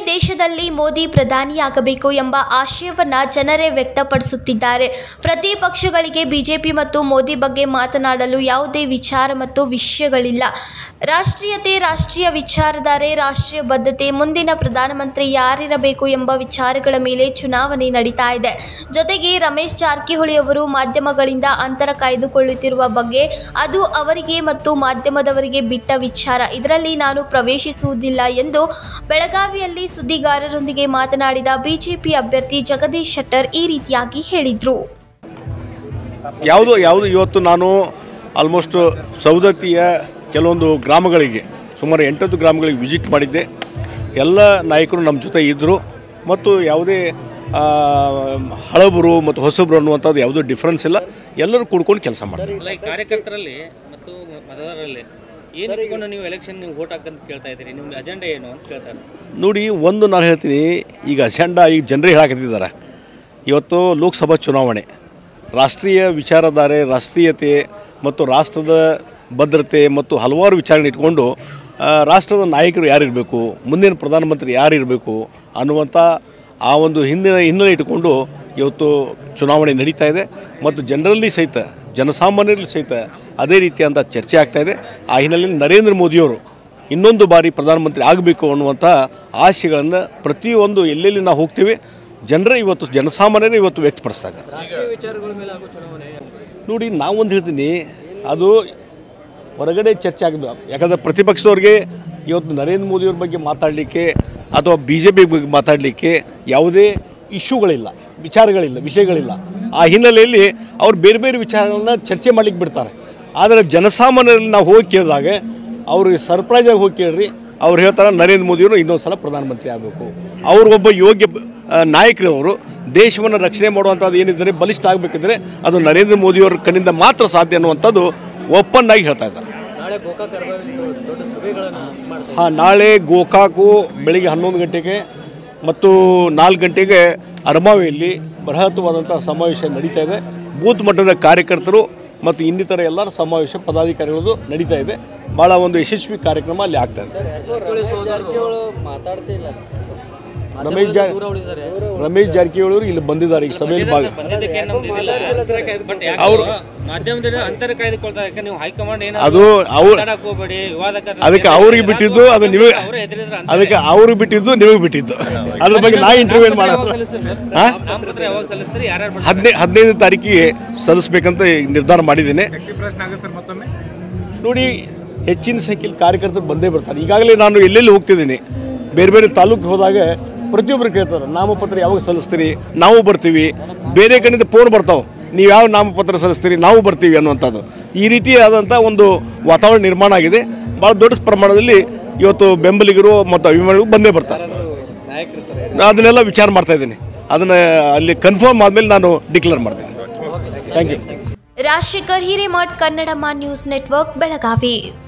ದೇಶದಲ್ಲಿ ಮೋದಿ ಪ್ರಧಾನಿಯಾಗಬೇಕು ಎಂಬ ಆಶಯವನ್ನ ಜನರೇ ವ್ಯಕ್ತಪಡಿಸುತ್ತಿದ್ದಾರೆ ಪ್ರತಿ ಪಕ್ಷಗಳಿಗೆ ಬಿಜೆಪಿ ಮತ್ತು ಮೋದಿ ಬಗ್ಗೆ ಮಾತನಾಡಲು ಯಾವುದೇ ವಿಚಾರ ಮತ್ತು ವಿಷಯಗಳಿಲ್ಲ ರಾಷ್ಟ್ರೀಯತೆ ರಾಷ್ಟ್ರೀಯ ವಿಚಾರಧಾರೆ ರಾಷ್ಟ್ರೀಯ ಬದ್ಧತೆ ಮುಂದಿನ ಪ್ರಧಾನಮಂತ್ರಿ ಯಾರಿರಬೇಕು ಎಂಬ ವಿಚಾರಗಳ ಮೇಲೆ ಚುನಾವಣೆ ನಡೀತಾ ಇದೆ ಜೊತೆಗೆ ರಮೇಶ್ ಜಾರಕಿಹೊಳಿ ಅವರು ಮಾಧ್ಯಮಗಳಿಂದ ಅಂತರ ಕಾಯ್ದುಕೊಳ್ಳುತ್ತಿರುವ ಬಗ್ಗೆ ಅದು ಅವರಿಗೆ ಮತ್ತು ಮಾಧ್ಯಮದವರಿಗೆ ಬಿಟ್ಟ ವಿಚಾರ ಇದರಲ್ಲಿ ನಾನು ಪ್ರವೇಶಿಸುವುದಿಲ್ಲ ಎಂದು ಬೆಳಗಾವಿಯಲ್ಲಿ ಸುದ್ದಿಗಾರರೊಂದಿಗೆ ಮಾತನಾಡಿದ ಬಿಜೆಪಿ ಅಭ್ಯರ್ಥಿ ಜಗದೀಶ್ ಶೆಟ್ಟರ್ ಈ ರೀತಿಯಾಗಿ ಹೇಳಿದರು ಯಾವುದು ಯಾವುದು ಇವತ್ತು ನಾನು ಆಲ್ಮೋಸ್ಟ್ ಸೌದತ್ತಿಯ ಕೆಲವೊಂದು ಗ್ರಾಮಗಳಿಗೆ ಸುಮಾರು ಎಂಟತ್ತು ಗ್ರಾಮಗಳಿಗೆ ವಿಸಿಟ್ ಮಾಡಿದ್ದೆ ಎಲ್ಲ ನಾಯಕರು ನಮ್ಮ ಜೊತೆ ಇದ್ದರು ಮತ್ತು ಯಾವುದೇ ಆ, ಹಳಬರು ಮತ್ತು ಹೊಸಬರು ಅನ್ನುವಂಥದ್ದು ಯಾವುದೂ ಡಿಫ್ರೆನ್ಸ್ ಇಲ್ಲ ಎಲ್ಲರೂ ಕೂಡ್ಕೊಂಡು ಕೆಲಸ ಮಾಡ್ತಾರೆ ಅಲ್ಲ ಈ ಕಾರ್ಯಕರ್ತರಲ್ಲಿ ಮತ್ತು ಮತದಾರರಲ್ಲಿ ಏನು ಇಟ್ಕೊಂಡು ನೀವು ಎಲೆಕ್ಷನ್ ನೀವು ವೋಟ್ ಹಾಕಂತ ಕೇಳ್ತಾ ಇದ್ದೀರಿ ನಿಮ್ಮ ಅಜೆಂಡಾ ಏನು ಅಂತ ಕೇಳ್ತಾರೆ ನೋಡಿ ಒಂದು ನಾನು ಹೇಳ್ತೀನಿ ಈಗ ಅಜೆಂಡಾ ಈಗ ಜನರೇ ಹೇಳಕತ್ತಿದ್ದಾರೆ ಇವತ್ತು ಲೋಕಸಭಾ ಚುನಾವಣೆ ರಾಷ್ಟ್ರೀಯ ವಿಚಾರಧಾರೆ ರಾಷ್ಟ್ರೀಯತೆ ಮತ್ತು ರಾಷ್ಟ್ರದ ಭದ್ರತೆ ಮತ್ತು ಹಲವಾರು ವಿಚಾರಣೆ ಇಟ್ಕೊಂಡು ಆ, ರಾಷ್ಟ್ರದ ನಾಯಕರು ಯಾರಿರಬೇಕು ಮುಂದಿನ ಪ್ರಧಾನಮಂತ್ರಿ ಯಾರಿರಬೇಕು ಅನ್ನುವಂಥ ಆ ಒಂದು ಹಿಂದಿನ ಹಿನ್ನೆಲೆ ಇಟ್ಟುಕೊಂಡು ಇವತ್ತು ಚುನಾವಣೆ ನಡೀತಾ ಇದೆ ಮತ್ತು ಜನರಲ್ಲಿ ಸಹಿತ ಜನಸಾಮಾನ್ಯರಲ್ಲಿ ಸಹಿತ ಅದೇ ರೀತಿಯಾದಂಥ ಚರ್ಚೆ ಆಗ್ತಾ ಇದೆ ಆ ಹಿನ್ನೆಲೆಯಲ್ಲಿ ನರೇಂದ್ರ ಮೋದಿಯವರು ಇನ್ನೊಂದು ಬಾರಿ ಪ್ರಧಾನಮಂತ್ರಿ ಆಗಬೇಕು ಅನ್ನುವಂಥ ಆಶೆಗಳನ್ನು ಪ್ರತಿಯೊಂದು ಎಲ್ಲೆಲ್ಲಿ ನಾವು ಹೋಗ್ತೀವಿ ಜನರೇ ಇವತ್ತು ಜನಸಾಮಾನ್ಯರೇ ಇವತ್ತು ವ್ಯಕ್ತಪಡಿಸ್ತಾ ಇದ್ದಾರೆ ನೋಡಿ ನಾವೊಂದು ಹೇಳ್ತೀನಿ ಅದು ಹೊರಗಡೆ ಚರ್ಚೆ ಆಗಬೇಕು ಯಾಕಂದರೆ ಪ್ರತಿಪಕ್ಷದವ್ರಿಗೆ ಇವತ್ತು ನರೇಂದ್ರ ಮೋದಿಯವ್ರ ಬಗ್ಗೆ ಮಾತಾಡಲಿಕ್ಕೆ ಅಥವಾ ಬಿ ಜೆ ಪಿ ಬಗ್ಗೆ ಮಾತಾಡಲಿಕ್ಕೆ ಯಾವುದೇ ಇಶ್ಯೂಗಳಿಲ್ಲ ವಿಚಾರಗಳಿಲ್ಲ ವಿಷಯಗಳಿಲ್ಲ ಆ ಹಿನ್ನೆಲೆಯಲ್ಲಿ ಅವ್ರು ಬೇರೆ ಬೇರೆ ವಿಚಾರಗಳನ್ನ ಚರ್ಚೆ ಮಾಡ್ಲಿಕ್ಕೆ ಬಿಡ್ತಾರೆ ಆದರೆ ಜನಸಾಮಾನ್ಯರಲ್ಲಿ ನಾವು ಹೋಗಿ ಕೇಳಿದಾಗ ಅವ್ರಿಗೆ ಸರ್ಪ್ರೈಸ್ ಆಗಿ ಹೋಗಿ ಕೇಳ್ರಿ ಅವ್ರು ಹೇಳ್ತಾರೆ ನರೇಂದ್ರ ಮೋದಿಯವರು ಇನ್ನೊಂದು ಸಲ ಪ್ರಧಾನಮಂತ್ರಿ ಆಗಬೇಕು ಅವರು ಒಬ್ಬ ಯೋಗ್ಯ ಆ, ನಾಯಕರವರು ದೇಶವನ್ನು ರಕ್ಷಣೆ ಮಾಡುವಂಥದ್ದು ಏನಿದ್ದಾರೆ ಬಲಿಷ್ಠ ಆಗಬೇಕಿದ್ರೆ ಅದು ನರೇಂದ್ರ ಮೋದಿಯವರ ಕಣ್ಣಿಂದ ಮಾತ್ರ ಸಾಧ್ಯ ಅನ್ನುವಂಥದ್ದು ಓಪನ್ ಆಗಿ ಹೇಳ್ತಾ ಇದ್ದಾರೆ ನಾಳೆ ಗೋಕಾಕ್ ದೊಡ್ಡ ಸಭೆಗಳನ್ನು ಮಾಡ್ತಾರೆ ಹಾಂ ನಾಳೆ ಗೋಕಾಕು ಬೆಳಿಗ್ಗೆ ಹನ್ನೊಂದು ಗಂಟೆಗೆ ಮತ್ತು ನಾಲ್ಕು ಗಂಟೆಗೆ ಅರಮಾವಿಯಲ್ಲಿ ಬೃಹತ್ವಾದಂಥ ಸಮಾವೇಶ ನಡೀತಾ ಇದೆ ಬೂತ್ ಮಟ್ಟದ ಕಾರ್ಯಕರ್ತರು ಮತ್ತು ಇನ್ನಿತರ ಎಲ್ಲರ ಸಮಾವೇಶ ಪದಾಧಿಕಾರಿಗಳದು ನಡೀತಾ ಇದೆ ಭಾಳ ಒಂದು ಯಶಸ್ವಿ ಕಾರ್ಯಕ್ರಮ ಅಲ್ಲಿ ಆಗ್ತಾ ಇದೆ ರಮೇಶ್ ಜಾ ರಮೇಶ್ ಜಾರಕಿಹೊಳಿ ಅವರು ಇಲ್ಲಿ ಬಂದಿದ್ದಾರೆ ಈಗ ಸಭೆಯಲ್ಲಿ ಭಾಗ ಬಂದಿದ್ದಕ್ಕೆ ನಮ್ದು ಇದಿಲ್ಲ ಅಂತರ ಕಾಯ್ದು ಬಟ್ ಯಾಕೆ ಅವ್ರು- ಮಾಧ್ಯಮದಲ್ಲಿ ಅಂತರ ಕಾಯ್ದುಕೊಳ್ತಾರೆ ಯಾಕೆ ನೀವು ಹೈಕಮಾಂಡ್ ಏನಾದ್ರು ಅದು ಅವ್ರು ಮಾತಾಡಕ್ ಹೋಗ್ಬೇಡಿ ವಿವಾದಕ್ಕೆ ಅದಕ್ಕೆ ಅವ್ರಿಗೆ ಬಿಟ್ಟಿದ್ದು ಅದು ನಿಮಗೆ ಅವರೇ ಹೆದರಿದ್ರೆ ಅಂತ ಅದಕ್ಕೆ ಅವ್ರಿಗೆ ಬಿಟ್ಟಿದ್ದು ನಿಮಗೆ ಬಿಟ್ಟಿದ್ದು ಅದ್ರ ಬಗ್ಗೆ ನಾ ಇಂಟರ್ವ್ಯೂ ಮಾಡೋಣ ಹಾಂ ನಾಮಪತ್ರ ಯಾವಾಗ ಸಲ್ಲಿಸ್ತೀರಿ ಯಾರ್ಯಾರು ಹದಿನೈದು ಹದಿನೈದು ತಾರೀಕಿಗೆ ಸಲ್ಲಿಸ್ಬೇಕಂತ ನಿರ್ಧಾರ ಮಾಡಿದ್ದೇನೆ ನೋಡಿ ಹೆಚ್ಚಿನ ಸಂಖ್ಯೆಯಲ್ಲಿ ಕಾರ್ಯಕರ್ತರು ಬಂದೇ ಬರ್ತಾರೆ ಈಗಾಗಲೇ ನಾನು ಎಲ್ಲೆಲ್ಲಿ ಹೋಗ್ತಿದ್ದೀನಿ ಬೇರೆ ಬೇರೆ ತಾಲೂಕಿಗೆ ಹೋದಾಗ ಪ್ರತಿಯೊಬ್ಬರು ಕೇಳ್ತಾರೆ ನಾಮಪತ್ರ ಯಾವಾಗ ಸಲ್ಲಿಸ್ತೀರಿ ನಾವು ಬರ್ತೀವಿ ಬೇರೆ ಕಡೆಯಿಂದ ಫೋನ್ ಬರ್ತಾವೆ ನೀವು ಯಾವ ನಾಮಪತ್ರ ಸಲ್ಲಿಸ್ತೀರಿ ನಾವು ಬರ್ತೀವಿ ಅನ್ನುವಂಥದ್ದು ಈ ರೀತಿಯಾದಂಥ ಒಂದು ವಾತಾವರಣ ನಿರ್ಮಾಣ ಆಗಿದೆ ಭಾಳ ದೊಡ್ಡ ಪ್ರಮಾಣದಲ್ಲಿ ಇವತ್ತು ಬೆಂಬಲಿಗರು ಮತ್ತು ಅಭಿಮಾನಿಗಳು ಬಂದೇ ಬರ್ತಾರೆ ನಾನು ಅದನ್ನೆಲ್ಲ ವಿಚಾರ ಮಾಡ್ತಾ ಇದ್ದೀನಿ ಅದನ್ನು ಅಲ್ಲಿ ಕನ್ಫರ್ಮ್ ಆದಮೇಲೆ ನಾನು ಡಿಕ್ಲೇರ್ ಮಾಡ್ತೀನಿ thank you Rajashekhar Hiremath Kannadamma news network Belagavi